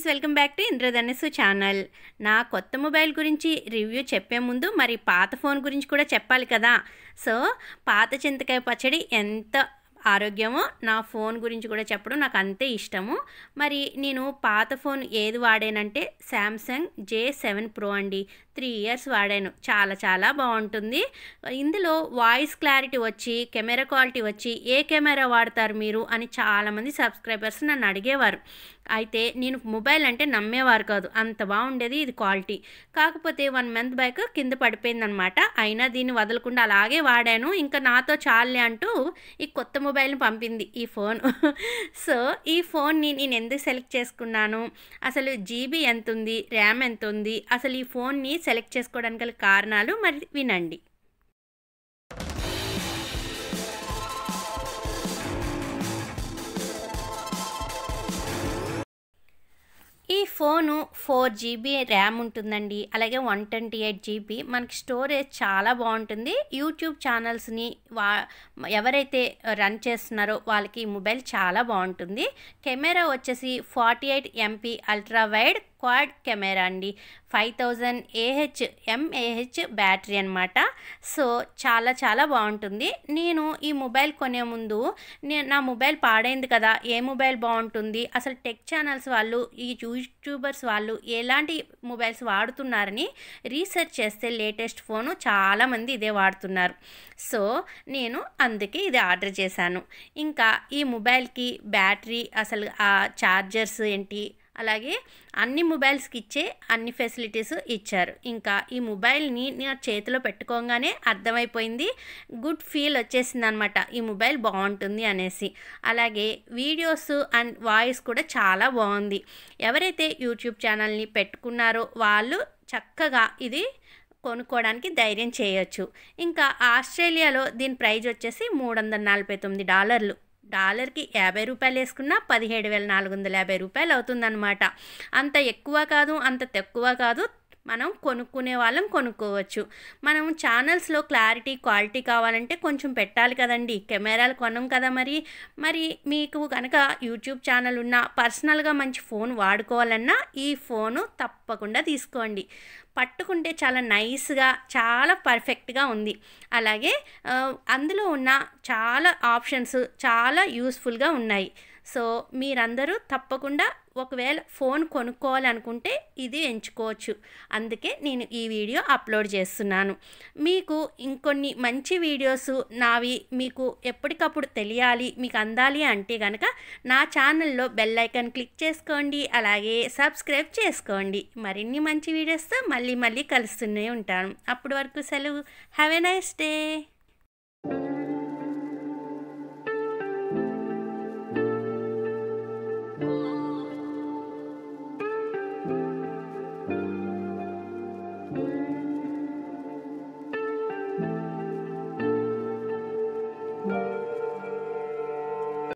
friends welcome back to Indradhanusu channel నా కొత్త mobile గురించి రివ్యూ చెప్పే ముందు మరి పాత ఫోన్ గురించి కూడా చెప్పాలి కదా సో పాత చింతకాయ పచ్చడి ఎంత ఆరోగ్యమో నా ఫోన్ గురించి కూడా చెప్పడం నాకు అంతే ఇష్టము మరి నేను పాత ఫోన్ ఏది వాడానంటే శాంసంగ్ జే సెవెన్ ప్రో అండి త్రీ ఇయర్స్ వాడాను చాలా చాలా బాగుంటుంది ఇందులో వాయిస్ క్లారిటీ వచ్చి కెమెరా క్వాలిటీ వచ్చి ఏ కెమెరా వాడతారు మీరు అని చాలామంది సబ్స్క్రైబర్స్ నన్ను అడిగేవారు అయితే నేను మొబైల్ అంటే నమ్మేవారు కాదు అంత బాగుండేది ఇది క్వాలిటీ కాకపోతే వన్ మంత్ బ్యాక్ కింద పడిపోయిందనమాట అయినా దీన్ని వదలకుండా అలాగే వాడాను ఇంకా నాతో చాలే అంటూ ఈ కొత్త మొబైల్ని పంపింది ఈ ఫోన్ సో ఈ ఫోన్ని నేను ఎందుకు సెలెక్ట్ చేసుకున్నాను అసలు జీబీ ఎంత ఉంది ర్యామ్ ఎంత ఉంది అసలు ఈ ఫోన్ని సెలెక్ట్ చేసుకోవడానికి గల కారణాలు మరి వినండి ఈ ఫోను ఫోర్ జీబీ ర్యామ్ ఉంటుందండి అలాగే వన్ ట్వంటీ ఎయిట్ జీబీ మనకి స్టోరేజ్ చాలా బాగుంటుంది యూట్యూబ్ ఛానల్స్ని వా ఎవరైతే రన్ చేస్తున్నారో వాళ్ళకి ఈ మొబైల్ చాలా బాగుంటుంది కెమెరా వచ్చేసి forty eight MP ultra wide quad camera అండి five thousand AH M A H battery అనమాట సో చాలా చాలా బాగుంటుంది నేను ఈ మొబైల్ కొనే ముందు నేను నా మొబైల్ పాడైంది కదా ఏ మొబైల్ బాగుంటుంది అసలు టెక్ ఛానల్స్ వాళ్ళు ఈ యూట్యూబర్స్ వాళ్ళు ఎలాంటి మొబైల్స్ వాడుతున్నారని రీసెర్చ్ చేస్తే లేటెస్ట్ ఫోను చాలామంది ఇదే వాడుతున్నారు సో నేను అందుకే ఇది ఆర్డర్ చేశాను ఇంకా ఈ మొబైల్కి బ్యాటరీ అసలు ఆ ఛార్జర్స్ ఏంటి అలాగే అన్ని మొబైల్స్కి ఇచ్చే అన్ని ఫెసిలిటీస్ ఇచ్చారు ఇంకా ఈ మొబైల్ని నేను చేతిలో పెట్టుకోగానే అర్థమైపోయింది గుడ్ ఫీల్ వచ్చేసింది అనమాట ఈ మొబైల్ బాగుంటుంది అనేసి అలాగే వీడియోస్ అండ్ వాయిస్ కూడా చాలా బాగుంది ఎవరైతే యూట్యూబ్ ఛానల్ని పెట్టుకున్నారో వాళ్ళు చక్కగా ఇది కొనుక్కోవడానికి ధైర్యం చేయొచ్చు ఇంకా ఆస్ట్రేలియాలో దీని ప్రైజ్ వచ్చేసి మూడు వందల నలభై తొమ్మిది డాలర్లు డాలర్కి యాభై రూపాయలు వేసుకున్నా పదిహేడు వేల నాలుగు వందల యాభై రూపాయలు అవుతుందన్నమాట అంత ఎక్కువ కాదు అంత తక్కువ కాదు మనం కొనుక్కునే వాళ్ళం కొనుక్కోవచ్చు మనం ఛానల్స్లో క్లారిటీ క్వాలిటీ కావాలంటే కొంచెం పెట్టాలి కదండి కెమెరాలు కొనం కదా మరి మరి మీకు కనుక యూట్యూబ్ ఛానల్ ఉన్న పర్సనల్గా మంచి ఫోన్ వాడుకోవాలన్నా ఈ ఫోను తప్పకుండా తీసుకోండి పట్టుకుంటే చాలా నైస్గా చాలా పర్ఫెక్ట్గా ఉంది అలాగే అందులో ఉన్న చాలా ఆప్షన్స్ చాలా యూస్ఫుల్గా ఉన్నాయి సో మీరందరూ తప్పకుండా ఒకవేళ ఫోన్ కొనుక్కోవాలనుకుంటే ఇది ఎంచుకోవచ్చు అందుకే నేను ఈ వీడియో అప్లోడ్ చేస్తున్నాను మీకు ఇంకొన్ని మంచి వీడియోస్ నావి మీకు ఎప్పటికప్పుడు తెలియాలి మీకు అందాలి అంటే కనుక నా ఛానల్లో బెల్ ఐకాన్ క్లిక్ చేసుకోండి అలాగే సబ్స్క్రైబ్ చేసుకోండి మరిన్ని మంచి వీడియోస్తో మళ్ళీ మళ్ళీ కలుస్తూనే ఉంటాను అప్పటి వరకు సెలవు హ్యావ్ ఎ నైస్ డే